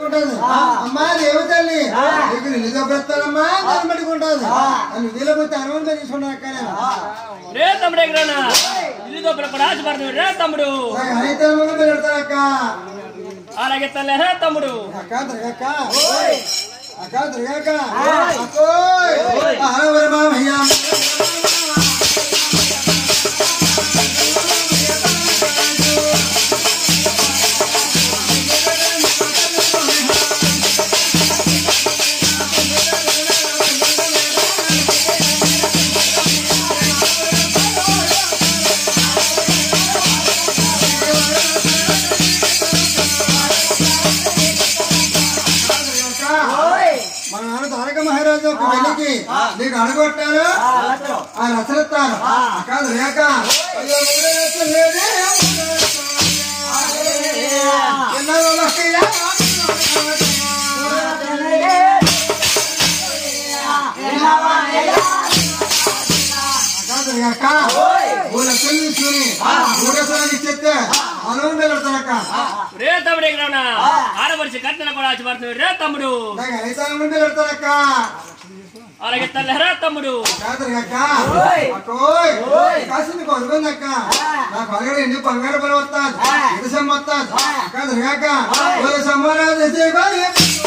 పట్టుకుంటుంది అమ్మా దేవి తల్లి నీకు నిన్ను దొబ్బెత్తానమ్మా దాన్ని పట్టుకుంటుంది అని వీళ్ళ పోతే అనుమతి తీసుకున్నా అక్క నేను రే తమ్ముడు ఎక్కడన్నా ఇల్లు దొప్పలు కూడా ఆశపడుతుంది రే తమ్ముడు నాకు అయితే ముందు పెడతాను అక్క అలాగే తల్లే రే తమ్ముడు అక్క తిరగక్క అక్క తిరగక్క అక్కోయ్ ఆహవర మామయ్య మన నాన్న తారక మహారాజు ఒక వెళ్ళికి నీకు అడగొట్టారు ఆ రసరెత్తారు అక్క తిరగక్క అయ్యో ఊరే లేదే ఎన్నో లక్కయ్య అక్క ఊళ్ళ పెళ్లి తీసుకుని ఊరేసానికి ఇచ్చేస్తే మనం పెడతారక్క రే తమ్ముడు ఎక్కడన్నా ఆడపడిచి కట్టెల కూడా ఆశపడుతుంది రే తమ్ముడు నాకు ఐదు ముందు పెడతారక్క అలాగే తల్లే రే తమ్ముడు కాదరగక్క కాసింది కొనుక్కుందక్క నాకు అలగడ ఎన్ని బంగారు పని వస్తాది ఇది సమ్మ వస్తాది కాదరగక్క ఓ సమ్మరాజు చేసే కోరి.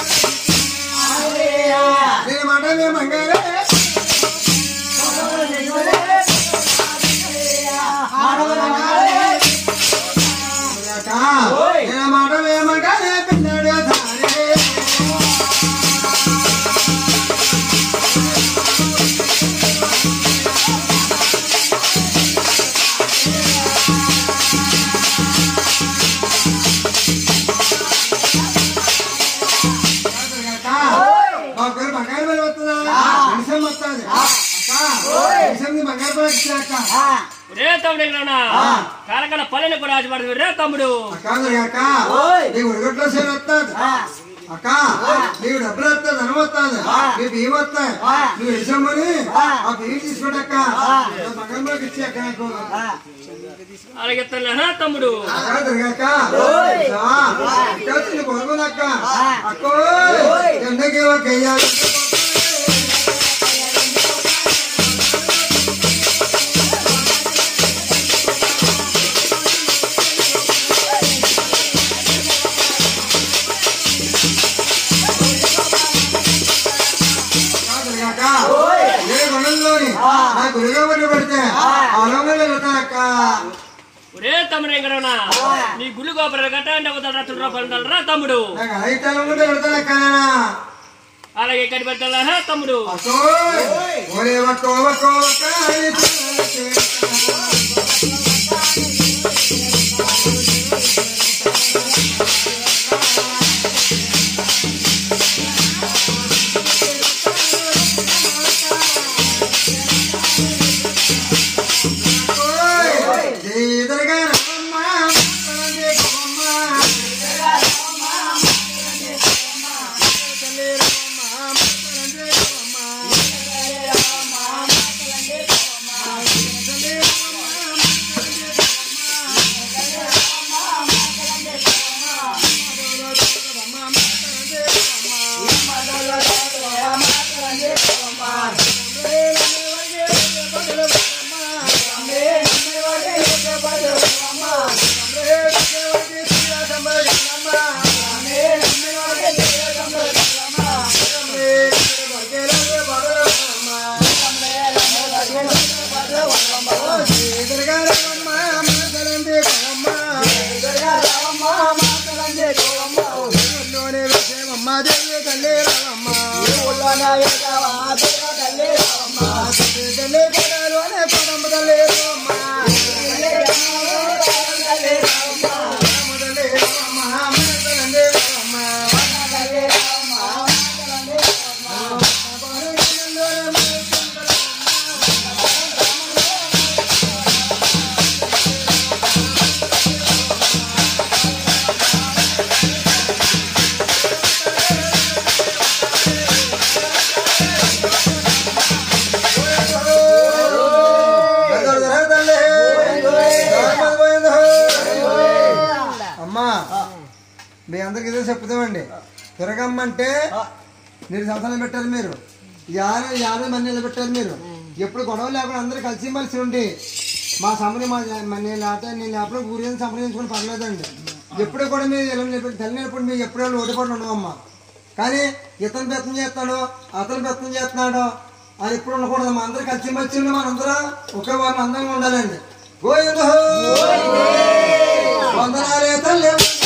దీని మాట మేము బంగారే అక్క, దీని మాట మేము బంగారే పిల్లాడు ధారే. మా పేరు బంగారు పని వస్తుందా నిమిషం వస్తుంది అక్క నిమిషం బంగారు పని వచ్చాక రే తమ్ముడు ఎక్కడన్నా కాలకాల పల్లెని కూడా ఆశపడుతుంది రే తమ్ముడు అక్క అక్క నీకు ఉడగట్లో సేన వస్తుంది అక్క నీకు డబ్బులు వస్తుంది ధనం వస్తుంది నీ బియ్యం వస్తాయి నువ్వు ఇచ్చామని ఆ బియ్యం తీసుకోడక్క బంగారు పనికి ఇచ్చి అక్క నాకు అలాగే తల్లే రే తమ్ముడు అక్క తిరగక్క అక్క కొనుగోనక్క అక్కో ఎండకి ఒక వెయ్యాలి ఏ గుణంలోని నా గురుగా పట్టు పెడితే అలంగా వెళ్తానక్క రే తమ్ముడు ఎక్కడన్నా నీ గుళ్ళు గోపురాలు గట్ట అంటే ఒక రూపాయలు రూపాయలు రా తమ్ముడు నాకు అయితే అలంగా పెడతానక్క అలాగే ఇక్కడ పెట్టాలా రా తమ్ముడు అక్కో ఒరే వక్కో వక్కో వక్క అని ఓయ్ జీదరగా రమ్మ మనందే కొమ్మ అమ్మా మీ అందరికి ఇదే చెప్తామండి తిరగమ్మంటే మీరు సంవత్సరాలు పెట్టారు మీరు యాభై యాభై మంది నిలబెట్టారు మీరు ఎప్పుడు గొడవ లేకుండా అందరూ కలిసి మలిసి ఉండి మా సమని మా మా- నేను లేకపోతే నేను లేకపోతే ఊరేది సంప్రదించుకుని పర్లేదండి ఎప్పుడు కూడా మీరు ఇలా నిలబెట్టి తల్లినప్పుడు మీరు ఎప్పుడూ ఓడిపోయి ఉండవమ్మా కానీ ఇతను బెత్తం చేస్తాడు అతను బెత్తం చేస్తున్నాడు అది ఎప్పుడు ఉండకూడదు మా అందరూ కలిసి మలిసి ఉండి మనందరం ఒకే వాళ్ళ అందంగా ఉండాలండి గోవింద వందనాలే తల్లి